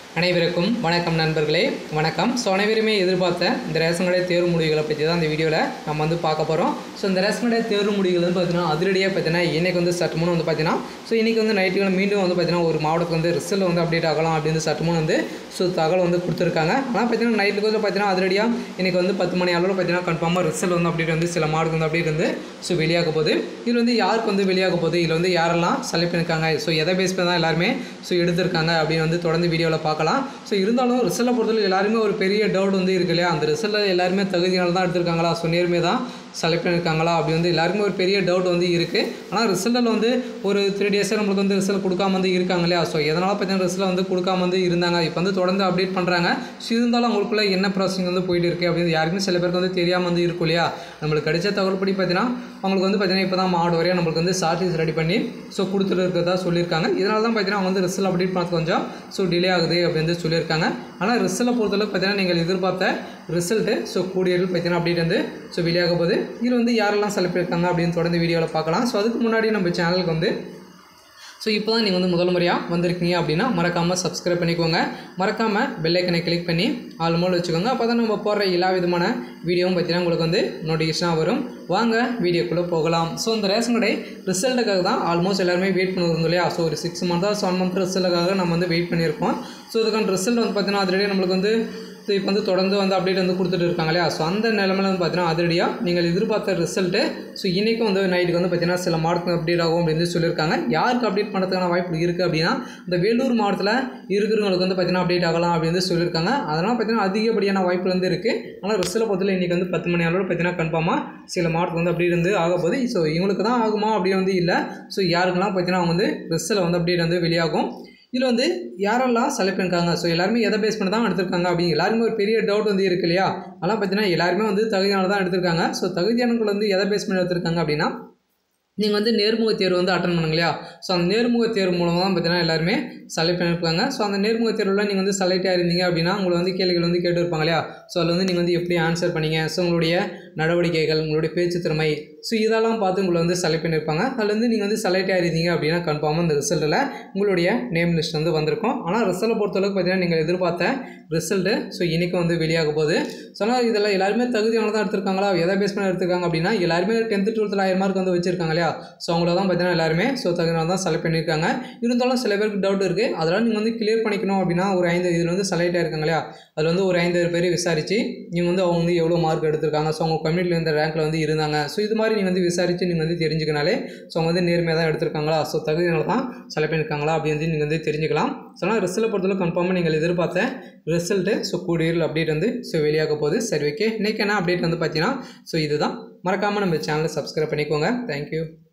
அனைவருக்கும் வணக்கம் நண்பர்களே வணக்கம் ஸோ அனைவருமே எதிர்பார்த்த இந்த ரேஷன் கடை தேர்வு முடிவுகளை பற்றி தான் இந்த வீடியோவில் நம்ம வந்து பார்க்க போகிறோம் ஸோ இந்த ரேஷன் கடை தேர்வு முடிவுகள் வந்து பார்த்தீங்கன்னா அதிரடியாக பார்த்தீங்கன்னா இன்றைக்கி வந்து சற்றுமுன் வந்து பார்த்தீங்கன்னா ஸோ இன்றைக்கி வந்து நைட்டுகள் மீண்டும் வந்து பார்த்தீங்கன்னா ஒரு மாவட்டத்துக்கு வந்து ரிசல்ட் வந்து அப்டேட் ஆகலாம் அப்படின்னு சற்றுமுன் வந்து ஸோ தகவல் வந்து கொடுத்துருக்காங்க ஆனால் பார்த்தீங்கன்னா நைட்டுக்கு வந்து பார்த்தீங்கன்னா அதிரடியாக இன்றைக்கி வந்து பத்து மணி அளவில் பார்த்தீங்கன்னா கன்ஃபார்மாக ரிசல்ட் வந்து அப்டேட் வந்து சில மாவட்டத்துக்கு வந்து அப்டேட் வந்து ஸோ வெளியாக போகுது இதில் வந்து யாருக்கு வந்து வெளியாக போகுது இதில் வந்து யாரெல்லாம் செலக்ட் பண்ணியிருக்காங்க ஸோ எதை பேஸ் பண்ணி தான் எல்லாருமே ஸோ எடுத்திருக்காங்க அப்படின்னு வந்து தொடர்ந்து வீடியோவில் பார்க்கலாம் ஸோ இருந்தாலும் ரிசல்ட்டை பொறுத்தவரை எல்லாருமே ஒரு பெரிய டவுட் வந்து இருக்கு இல்லையா அந்த ரிசல்ட்டில் எல்லாருமே தகுதியால் தான் எடுத்திருக்காங்களா ஸோ நேர்மையாக தான் செலக்ட் பண்ணியிருக்காங்களா அப்படி வந்து எல்லாருக்குமே ஒரு பெரிய டவுட் வந்து இருக்குது ஆனால் ரிசல்ட்டில் வந்து ஒரு த்ரீ டேஸாக நம்மளுக்கு வந்து ரிசல்ட் கொடுக்காம வந்து இருக்காங்க இல்லையா ஸோ எதனால் பார்த்தீங்கன்னா ரிசல்ட் வந்து கொடுக்காம வந்து இருந்தாங்க இப்போ வந்து தொடர்ந்து அப்டேட் பண்ணுறாங்க ஸோ இருந்தாலும் அவங்களுக்குள்ள என்ன ப்ராசஸிங் வந்து போயிட்டு இருக்குது அப்படின்னு யாருக்குமே சில பேருக்கு வந்து தெரியாமல் வந்து இருக்கும் இல்லையா நம்மளுக்கு கிடைச்ச தகவல் படி பார்த்தீங்கன்னா அவங்களுக்கு வந்து பார்த்தீங்கன்னா இப்போ தான் மாடு வரையா நம்மளுக்கு வந்து ஷார்ட்டேஜ் ரெடி பண்ணி ஸோ கொடுத்துட்டு இருக்கிறதா சொல்லியிருக்காங்க இதனால தான் பார்த்தீங்கன்னா அவங்க வந்து ரிசல்ட் அப்டேட் பண்ணது கொஞ்சம் ஸோ டிலே ஆகுது அப்படின்னு வந்து சொல்லியிருக்காங்க ஆனால் ரிசல்ட்டை பொறுத்தளவுக்கு பார்த்தீங்கன்னா நீங்கள் எதிர்பார்த்த ரிசல்ட்டு ஸோ கூடியது பார்த்தீங்கன்னா அப்டேட் வந்து ஸோ வெளியாக போகுது இதில் வந்து யாரெல்லாம் செலக்ட் பண்ணியிருக்காங்க அப்படின்னு தொடர்ந்து வீடியோவில் பார்க்கலாம் ஸோ அதுக்கு முன்னாடி நம்ம சேனலுக்கு வந்து ஸோ இப்போ தான் நீங்கள் வந்து முதல் முறையாக வந்திருக்கீங்க அப்படின்னா மறக்காமல் சப்ஸ்கிரைப் பண்ணிக்கோங்க மறக்காமல் பெல்லைக்கனை கிளிக் பண்ணி ஆல் மோல் வச்சுக்கோங்க அப்போ தான் நம்ம போடுற எல்லா விதமான வீடியோவும் பார்த்தீங்கன்னா உங்களுக்கு வந்து நோட்டிஃபிகேஷனாக வரும் வாங்க வீடியோக்குள்ளே போகலாம் ஸோ இந்த ரேஷன் கடை ரிசல்ட்டுக்காக தான் ஆல்மோஸ்ட் எல்லாருமே வெயிட் பண்ணிருந்தோம் இல்லையா ஸோ ஒரு சிக்ஸ் மந்த்தாக செவன் மந்த் ரிசல்ட்டுக்காக நம்ம வந்து வெயிட் பண்ணியிருக்கோம் ஸோ இதுக்கான ரிசல்ட் வந்து பார்த்தீங்கன்னா அதிரடியாக நம்மளுக்கு வந்து ஸோ இப்போ வந்து தொடர்ந்து வந்து அப்டேட் வந்து கொடுத்துட்டு இருக்காங்க இல்லையா ஸோ அந்த நிலமையில வந்து பார்த்தீங்கன்னா அதிரடியாக நீங்கள் எதிர்பார்த்த ரிசல்ட்டு ஸோ இன்றைக்கும் வந்து நைட்டுக்கு வந்து பார்த்தீங்கன்னா சில மாவட்டத்துக்கு அப்டேட் ஆகும் அப்படின்னு சொல்லியிருக்காங்க யாருக்கு அப்டேட் பண்ணுறதுக்கான வாய்ப்பு இருக்குது அப்படின்னா இந்த வேலூர் மாவட்டத்தில் இருக்கிறவங்களுக்கு வந்து பார்த்தீங்கன்னா அப்டேட் ஆகலாம் அப்படின்னு சொல்லியிருக்காங்க அதனால் பார்த்தீங்கன்னா அதிகப்படியான வாய்ப்பு வந்து இருக்குது ஆனால் ரிசல்ட்டை பொறுத்தவரை இன்றைக்கி வந்து பத்து மணி அளவில் பார்த்தீங்கன்னா கன்ஃபார்மாக சில மாவட்டத்துக்கு வந்து அப்டேட் வந்து ஆக போகுது ஸோ இவங்களுக்கு தான் ஆகுமா அப்படின்னு வந்து இல்லை ஸோ யாருக்கெல்லாம் பார்த்தீங்கன்னா அவங்க வந்து ரிசல்ட் வந்து அப்டேட் வந்து வெளியாகும் இதில் வந்து யாரெல்லாம் செலக்ட் பண்ணிருக்காங்க ஸோ எல்லாருமே எதை பேஸ் பண்ணி தான் எடுத்திருக்காங்க அப்படின்னு எல்லாருமே ஒரு பெரிய டவுட் வந்து இருக்கு இல்லையா அதெல்லாம் பார்த்தீங்கன்னா எல்லாருமே வந்து தகுதியான தான் எடுத்திருக்காங்க ஸோ தகுதியானவங்க வந்து எதை பேஸ் பண்ணி எடுத்திருக்காங்க அப்படின்னா நீங்கள் வந்து நேர்முக தேர்வு வந்து அட்டன் பண்ணுங்க இல்லையா ஸோ அந்த நேர்முக தேர்வு மூலமாக தான் பார்த்தீங்கன்னா எல்லாருமே செலக்ட் பண்ணியிருப்பாங்க ஸோ அந்த நேர்முக தேர்வில் நீங்கள் வந்து செலக்ட் ஆயிருந்தீங்க அப்படின்னா உங்களை வந்து கேள்விகள் வந்து கேட்டு இருப்பாங்க இல்லையா ஸோ அதில் வந்து நீங்கள் வந்து எப்படி ஆன்சர் பண்ணீங்க ஸோ உங்களுடைய நடவடிக்கைகள் உங்களுடைய பேச்சு திறமை ஸோ இதெல்லாம் பார்த்து உங்களை வந்து செலக்ட் பண்ணியிருப்பாங்க அதில் வந்து நீங்கள் வந்து செலக்ட் ஆயிருந்தீங்க அப்படின்னா கன்ஃபார்மாக இந்த ரிசல்ட்டில் உங்களுடைய நேம் லிஸ்ட் வந்து வந்திருக்கும் ஆனால் ரிசல்ட்டை பொறுத்தளவுக்கு பார்த்தீங்கன்னா நீங்கள் எதிர்பார்த்த ரிசல்ட்டு ஸோ இன்றைக்கி வந்து வெளியாக போகுது ஸோ ஆனால் இதெல்லாம் எல்லாருமே தகுதியான தான் எடுத்திருக்காங்களா எதை பேஸ் பண்ணி எடுத்திருக்காங்க அப்படின்னா எல்லாருமே டென்த்து டுவெல்த்தில் ஆயிரம் மார்க் வந்து வச்சிருக்காங்க இல்லையா ஸோ அவங்கள தான் பார்த்தீங்கன்னா எல்லாருமே ஸோ தகுதியான தான் செலக்ட் பண்ணியிருக்காங்க இருந்தாலும் சில பேருக்கு டவுட் இருக்குது அதெல்லாம் நீங்கள் வந்து கிளியர் பண்ணிக்கணும் அப்படின்னா ஒரு ஐந்து இதில் வந்து செலக்ட் ஆயிருக்காங்க இல்லையா அதில் வந்து ஒரு ஐந்து பேர் விசாரித்து நீங்கள் வந்து அவங்க வந்து எவ்வளோ மார்க் எடுத்திருக்காங்க ஸோ அவங்க கம்யூனிட்டியில் இந்த ரேங்க்கில் வந்து இருந்தாங்க ஸோ இது மாதிரி நீங்கள் வந்து விசாரித்து நீங்கள் வந்து தெரிஞ்சுக்கனாலே ஸோ அவங்க வந்து நேர்மையாக தான் எடுத்திருக்காங்களா ஸோ தகுதியினால தான் செலக்ட் பண்ணியிருக்காங்களா அப்படி வந்து நீங்கள் வந்து தெரிஞ்சுக்கலாம் ஸோ ஆனால் ரிசல்ட்டை பொறுத்தவரை கன்ஃபார்மாக நீங்கள் எதிர்பார்த்த ரிசல்ட்டு ஸோ கூடியில் அப்டேட் வந்து ஸோ வெளியாக போகுது சரி ஓகே இன்றைக்கி என்ன அப்டேட் வந்து பார்த்தீங்கன்னா ஸோ இதுதான் மறக்காமல் நம்ம சேனலை சப்ஸ்கிரைப் பண்ணிக்கோங்க தேங்க்யூ